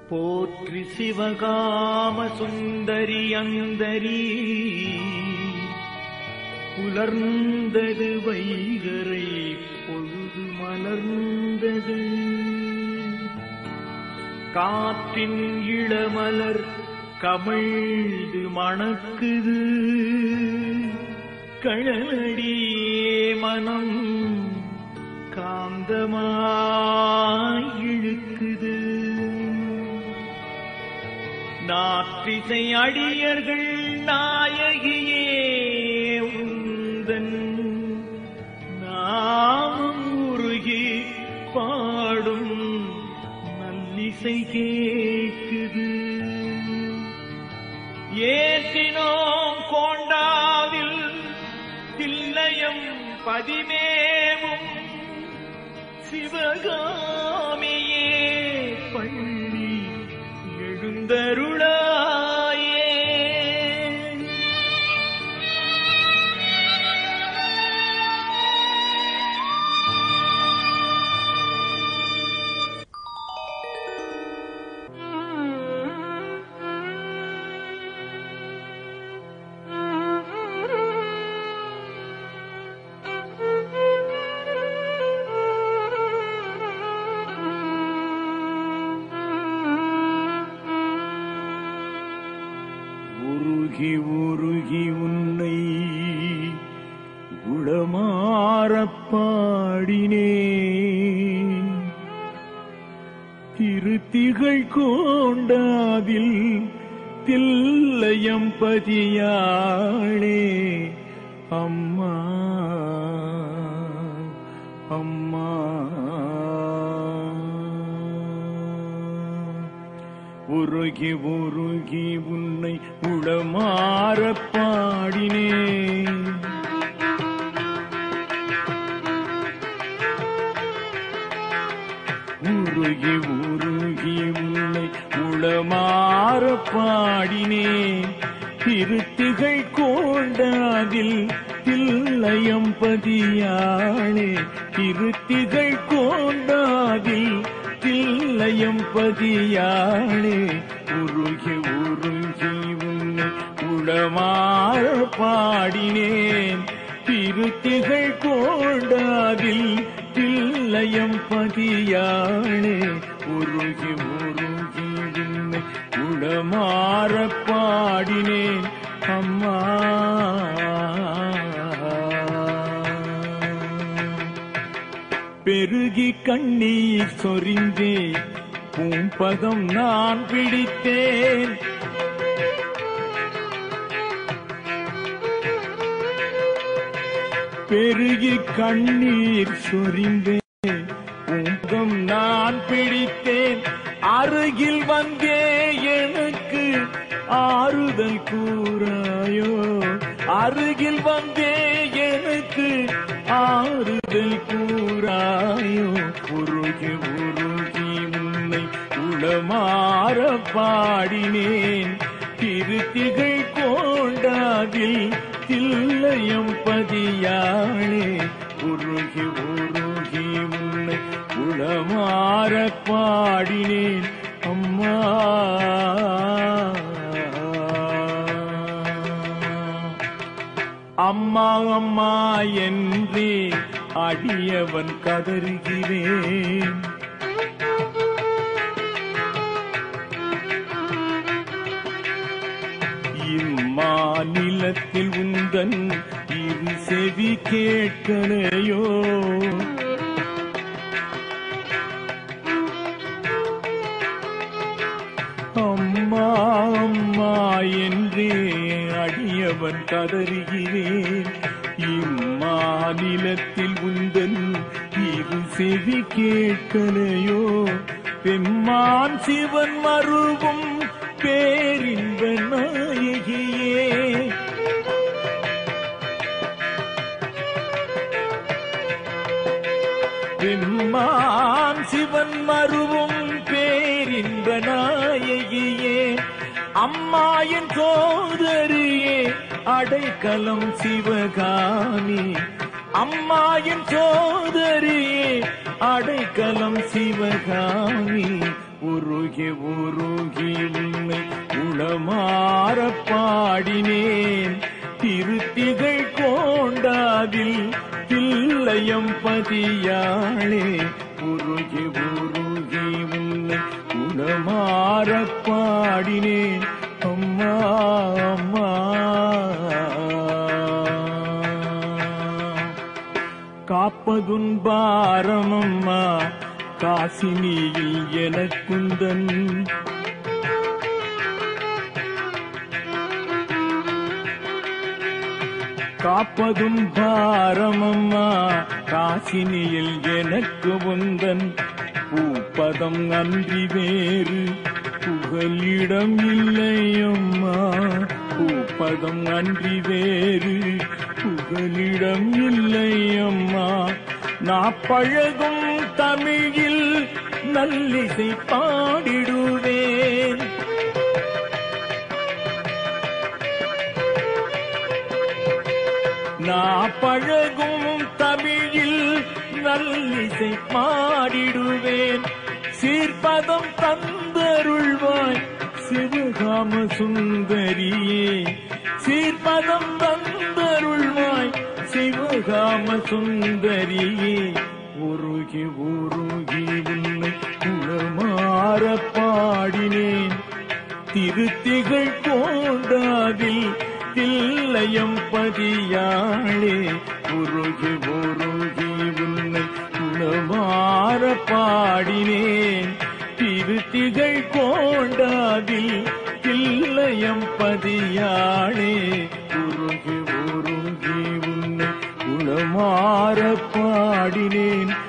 போற்றி சிவகாம சுந்தரி அந்தரி புலர்ந்தது வைகரை பொழுது மலர்ந்தது காற்றின் இளமலர் கமிழ்ந்து மணக்குது கழலடியே மனம் காந்தமாய் இழுக்குது நாற்றிசை அடியர்கள் நாயகியே உந்தன் நாமம் உருகி பாடும் நல்லிசை கேக்குது ஏற்றினோம் கோண்டாவில் தில்லையம் பதிமேவும் சிவகாமியே பள்ளி எழுந்தருளாயே உருகி உருகி உன்னை உளமாறப் பாடினேன் திருத்திகள் கோண்டாவில் தில்லையம் பதியாளே அம்மா அம்மா உருகி உருகி உன்னை உளமாறப் பாடினேன் உருகி உருகி உன்னை உளமாற பாடினேன் திருத்திகள் கோண்டாதில் தில்லையம் பதியாளே திருத்திகள் கோண்டாதில் தில்லையம் பதியாளே உருகி உருகி உன்னை உளமாற பாடினேன் திருத்திகள் கோண்டாதில் தில்லையம் பதியாளே உருகி உருகி உன்னை உளமாற பாடினேன் அம்மா பெருகி கண்ணீர் சொரிந்தே பூம்பதம் நான் பிடித்தேன் பெருகி கண்ணீர் சொரிந்தேன் உங்கம் நான் பிடித்தேன் அருகில் வந்தே எனக்கு ஆறுதல் கூறாயோ அருகில் வந்தே எனக்கு ஆறுதல் கூறாயோ உருகி உருகி உன்னை உளமாற பாடினேன் திருத்திகள் கோண்டாதில் தில்லையம் பதியாளே உருகி உருகி உன்னை உளமாற பாடினேன் அம்மா அம்மா அம்மா என்றே அடியவன் கதறுகிறேன் இம்மாநிலத்தில் உந்தன் இரு செவி கேட்கலையோ அம்மா அம்மா என்றே அடியவன் கதறுகிறேன் இம்மாநிலத்தில் உந்தன் இரு செவி கேட்கலையோ பெம்மான் சிவன் மருவும் பேரின்ப நாயகியே பெம்மான் சிவன் மருவும் பேரின்ப நாயகியே அம்மா என் சோதரியே அடைக்கலம் சிவகாமி அம்மா என் சோதரியே அடைக்கலம் சிவகாமி உருகி உருகி உன்னை உளமாற பாடினேன் திருத்திகள் கோண்டாவில் தில்லையம் பதியாளே உருகி உருகி உன்னை உளமாற பாடினேன் அம்மா அம்மா காப்பதுன் பாரமம்மா காசினியில் எனக்குந்தன் காப்பதும் பாரமம்மா காசினியில் எனக்கு உந்தன் பூப்பதம் அன்றி வேறு புகலிடம் இல்லையம்மா பூப்பதம் அன்றி வேறு புகலிடம் இல்லையம்மா நான் பழகும் தமிழில் நல்லிசை பாடிடுவேன் நான் பழகும் தமிழில் நல்லிசை பாடிடுவேன் சீர்பதம் தந்தருள்வாய் சிவகாம சுந்தரியே சீர்பதம் தந்தருள்வாய் சிவகாம சுந்தரியே உருகி உருகி உன்னை குளமாற பாடினேன் திருத்திகள் கோண்டாவில் தில்லையம் பதியாளே உருகி உருகி உன்னை குணமாற பாடினேன் திருத்திகள் கோண்டாவில் தில்லையம் பதியாளே உருகி உருகி உன்னை குணமாற பாடினேன்